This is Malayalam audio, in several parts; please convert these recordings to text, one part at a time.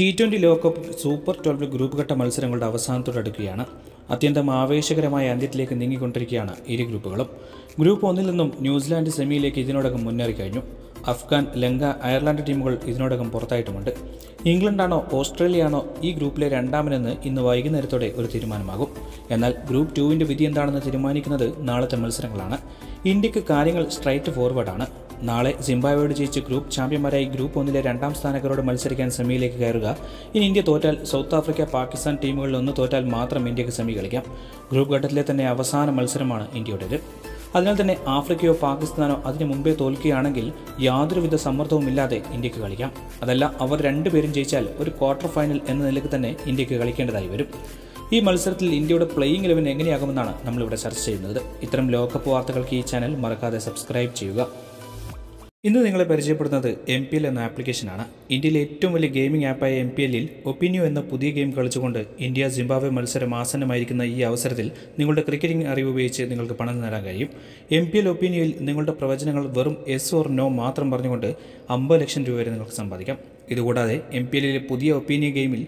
ടി ട്വൻ്റി ലോകകപ്പ് സൂപ്പർ ട്വൽവ് ഗ്രൂപ്പ് ഘട്ട മത്സരങ്ങളുടെ അവസാനത്തോടടുക്കുകയാണ് അത്യന്തം ആവേശകരമായ അന്ത്യത്തിലേക്ക് നീങ്ങിക്കൊണ്ടിരിക്കുകയാണ് ഇരു ഗ്രൂപ്പുകളും ഗ്രൂപ്പ് ഒന്നിൽ നിന്നും ന്യൂസിലാൻഡ് സെമിയിലേക്ക് ഇതിനോടകം മുന്നേറി കഴിഞ്ഞു അഫ്ഗാൻ ലങ്ക അയർലൻഡ് ടീമുകൾ ഇതിനോടകം പുറത്തായിട്ടുമുണ്ട് ഇംഗ്ലണ്ടാണോ ഓസ്ട്രേലിയയാണോ ഈ ഗ്രൂപ്പിലെ രണ്ടാമനെന്ന് ഇന്ന് വൈകുന്നേരത്തോടെ ഒരു തീരുമാനമാകും എന്നാൽ ഗ്രൂപ്പ് ടുവിൻ്റെ വിധി എന്താണെന്ന് തീരുമാനിക്കുന്നത് നാളത്തെ മത്സരങ്ങളാണ് ഇന്ത്യക്ക് കാര്യങ്ങൾ സ്ട്രൈറ്റ് ഫോർവേഡാണ് നാളെ സിംബാബ്വേയോട് ജയിച്ച് ഗ്രൂപ്പ് ചാമ്പ്യന്മാരായി ഗ്രൂപ്പ് ഒന്നിലെ രണ്ടാം സ്ഥാനക്കാരോട് മത്സരിക്കാൻ സെമിയിലേക്ക് കയറുക ഇനി ഇന്ത്യ തോറ്റാൽ സൗത്ത് ആഫ്രിക്ക പാകിസ്ഥാൻ ടീമുകളിൽ ഒന്ന് തോറ്റാൽ മാത്രം ഇന്ത്യക്ക് സെമി കളിക്കാം ഗ്രൂപ്പ് ഘട്ടത്തിലെ തന്നെ അവസാന മത്സരമാണ് ഇന്ത്യയുടേത് അതിനാൽ തന്നെ ആഫ്രിക്കയോ പാകിസ്ഥാനോ അതിനു മുമ്പേ തോൽക്കുകയാണെങ്കിൽ യാതൊരുവിധ സമ്മർദ്ദവുമില്ലാതെ ഇന്ത്യക്ക് കളിക്കാം അതല്ല അവർ രണ്ടുപേരും ജയിച്ചാൽ ഒരു ക്വാർട്ടർ ഫൈനൽ എന്ന നിലയ്ക്ക് തന്നെ ഇന്ത്യക്ക് കളിക്കേണ്ടതായി വരും ഈ മത്സരത്തിൽ ഇന്ത്യയുടെ പ്ലേയിങ് ഇലവൻ എങ്ങനെയാകുമെന്നാണ് നമ്മളിവിടെ ചർച്ച ചെയ്യുന്നത് ഇത്തരം ലോകകപ്പ് വാർത്തകൾക്ക് ഈ ചാനൽ മറക്കാതെ സബ്സ്ക്രൈബ് ചെയ്യുക ഇന്ന് നിങ്ങളെ പരിചയപ്പെടുന്നത് എം പി എൽ എന്ന ആപ്ലിക്കേഷനാണ് ഇന്ത്യയിലെ ഏറ്റവും വലിയ ഗെയിമിംഗ് ആപ്പായ എം പി എല്ലിൽ ഒപ്പീനിയോ എന്ന പുതിയ ഗെയിം കളിച്ചുകൊണ്ട് ഇന്ത്യ സിംബാബ്വെ മത്സരം ആസന്നമായിരിക്കുന്ന ഈ അവസരത്തിൽ നിങ്ങളുടെ ക്രിക്കറ്റിംഗ് അറിവ് ഉപയോഗിച്ച് നിങ്ങൾക്ക് പണം നേടാൻ കഴിയും എം പി എൽ ഒപ്പീനിയോയിൽ നിങ്ങളുടെ പ്രവചനങ്ങൾ വെറും എസ് ഓർ നോ മാത്രം പറഞ്ഞുകൊണ്ട് അമ്പത് ലക്ഷം രൂപ വരെ നിങ്ങൾക്ക് സമ്പാദിക്കാം ഇതുകൂടാതെ എം പി എല്ലിലെ പുതിയ ഒപ്പീനിയോ ഗെയിമിൽ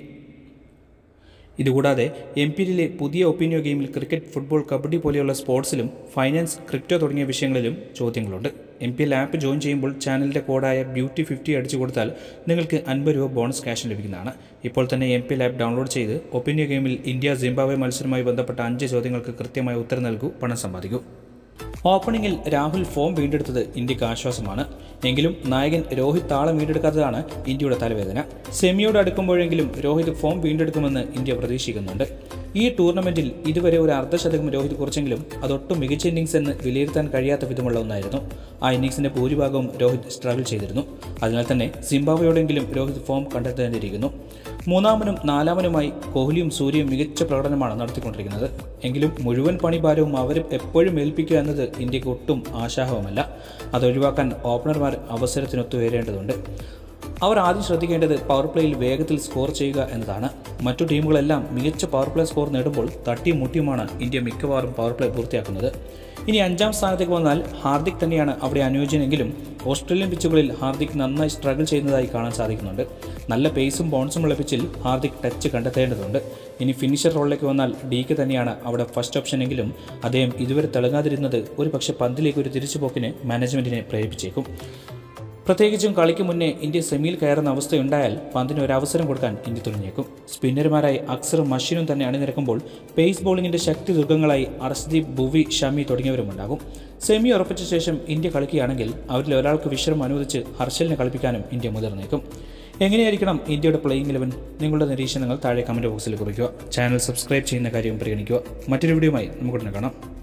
ഇതുകൂടാതെ എം പി എല്ലിലെ പുതിയ ഒപ്പീനിയോ ഗെയിമിൽ ക്രിക്കറ്റ് ഫുട്ബോൾ കബഡി പോലെയുള്ള സ്പോർട്സിലും ഫൈനാൻസ് ക്രിപ്റ്റോ തുടങ്ങിയ വിഷയങ്ങളിലും ചോദ്യങ്ങളുണ്ട് M P L app join ചെയ്യുമ്പോൾ ചാനലിൻ്റെ കോഡായ ബ്യൂട്ടി ഫിഫ്റ്റി അടിച്ചു കൊടുത്താൽ നിങ്ങൾക്ക് അൻപത് രൂപ ബോണസ് ക്യാഷ് ലഭിക്കുന്നതാണ് ഇപ്പോൾ തന്നെ M P L app download ചെയ്ത് ഒപ്പീനിയോ ഗെയിമിൽ ഇന്ത്യ സിംബാബ്വെ മത്സരവുമായി ബന്ധപ്പെട്ട അഞ്ച് ചോദ്യങ്ങൾക്ക് കൃത്യമായ ഉത്തരം നൽകൂ പണം സമ്പാദിക്കൂ ഓപ്പണിംഗിൽ രാഹുൽ ഫോം വീണ്ടെടുത്തത് ഇന്ത്യക്ക് ആശ്വാസമാണ് എങ്കിലും നായകൻ രോഹിത് താളം വീണ്ടെടുക്കാത്തതാണ് ഇന്ത്യയുടെ തലവേദന സെമിയോട് അടുക്കുമ്പോഴെങ്കിലും രോഹിത് ഫോം വീണ്ടെടുക്കുമെന്ന് ഇന്ത്യ പ്രതീക്ഷിക്കുന്നുണ്ട് ഈ ടൂർണമെന്റിൽ ഇതുവരെ ഒരു അർദ്ധശതകം രോഹിത് കുറിച്ചെങ്കിലും അതൊട്ടും മികച്ച ഇന്നിംഗ്സ് എന്ന് വിലയിരുത്താൻ കഴിയാത്ത വിധമുള്ള ഒന്നായിരുന്നു ആ ഇന്നിംഗ്സിന്റെ ഭൂരിഭാഗവും രോഹിത് സ്ട്രഗിൾ ചെയ്തിരുന്നു അതിനാൽ തന്നെ സിംബാബ്വയോടെങ്കിലും രോഹിത് ഫോം കണ്ടെത്തേണ്ടിയിരിക്കുന്നു മൂന്നാമനും നാലാമനുമായി കോഹ്ലിയും സൂര്യയും മികച്ച പ്രകടനമാണ് നടത്തിക്കൊണ്ടിരിക്കുന്നത് എങ്കിലും മുഴുവൻ പണിഭാരവും അവരും എപ്പോഴും ഏൽപ്പിക്കുക എന്നത് ഇന്ത്യക്ക് ഒട്ടും ആശാഹവുമല്ല അതൊഴിവാക്കാൻ ഓപ്പണർമാർ അവസരത്തിനൊത്തുവരേണ്ടതുണ്ട് അവർ ആദ്യം ശ്രദ്ധിക്കേണ്ടത് പവർ പ്ലേയിൽ വേഗത്തിൽ സ്കോർ ചെയ്യുക എന്നതാണ് മറ്റു ടീമുകളെല്ലാം മികച്ച പവർ പ്ലേ സ്കോർ നേടുമ്പോൾ തട്ടിയും മുട്ടിയുമാണ് ഇന്ത്യ മിക്കവാറും പവർ പ്ലേ പൂർത്തിയാക്കുന്നത് ഇനി അഞ്ചാം സ്ഥാനത്തേക്ക് വന്നാൽ ഹാർദിക് തന്നെയാണ് അവിടെ അനുയോജ്യനെങ്കിലും ഓസ്ട്രേലിയൻ പിച്ചുകളിൽ ഹാർദിക് നന്നായി സ്ട്രഗിൾ ചെയ്യുന്നതായി കാണാൻ സാധിക്കുന്നുണ്ട് നല്ല പേസും ബൗൺസും ഉള്ള പിച്ചിൽ ഹാർദിക് ടച്ച് കണ്ടെത്തേണ്ടതുണ്ട് ഇനി ഫിനിഷർ റോളിലേക്ക് വന്നാൽ ഡിക്ക് തന്നെയാണ് അവിടെ ഫസ്റ്റ് ഓപ്ഷൻ എങ്കിലും അദ്ദേഹം ഇതുവരെ തിളങ്ങാതിരുന്നത് ഒരു പക്ഷേ പന്തിലേക്ക് ഒരു തിരിച്ചുപോക്കിന് മാനേജ്മെന്റിനെ പ്രേരിപ്പിച്ചേക്കും പ്രത്യേകിച്ചും കളിക്ക് മുന്നേ ഇന്ത്യ സെമിയിൽ കയറുന്ന അവസ്ഥയുണ്ടായാൽ പന്തിന് ഒരു അവസരം കൊടുക്കാൻ ഇന്ത്യ തുനിഞ്ഞേക്കും സ്പിന്നർമാരായി അക്സറും മഷീനും തന്നെ അണിനിരക്കുമ്പോൾ പേസ് ബോളിംഗിന്റെ ശക്തി ദുർഗങ്ങളായി അർഷ്ദീപ് ഭുവി ഷമി തുടങ്ങിയവരുമുണ്ടാകും സെമി ഉറപ്പിച്ച ശേഷം ഇന്ത്യ കളിക്കുകയാണെങ്കിൽ അവരിൽ ഒരാൾക്ക് വിശ്രമം അനുവദിച്ച് ഹർഷലിനെ കളിപ്പിക്കാനും ഇന്ത്യ മുതിർന്നേക്കും എങ്ങനെയായിരിക്കണം ഇന്ത്യയുടെ പ്ലേയിങ് ഇലവൻ നിങ്ങളുടെ നിരീക്ഷണങ്ങൾ താഴെ കമൻറ്റ് ബോക്സിൽ കുറിക്കുക ചാനൽ സബ്സ്ക്രൈബ് ചെയ്യുന്ന കാര്യം പരിഗണിക്കുക മറ്റൊരു വീഡിയോയുമായി നമുക്ക് ഉടനെ കാണാം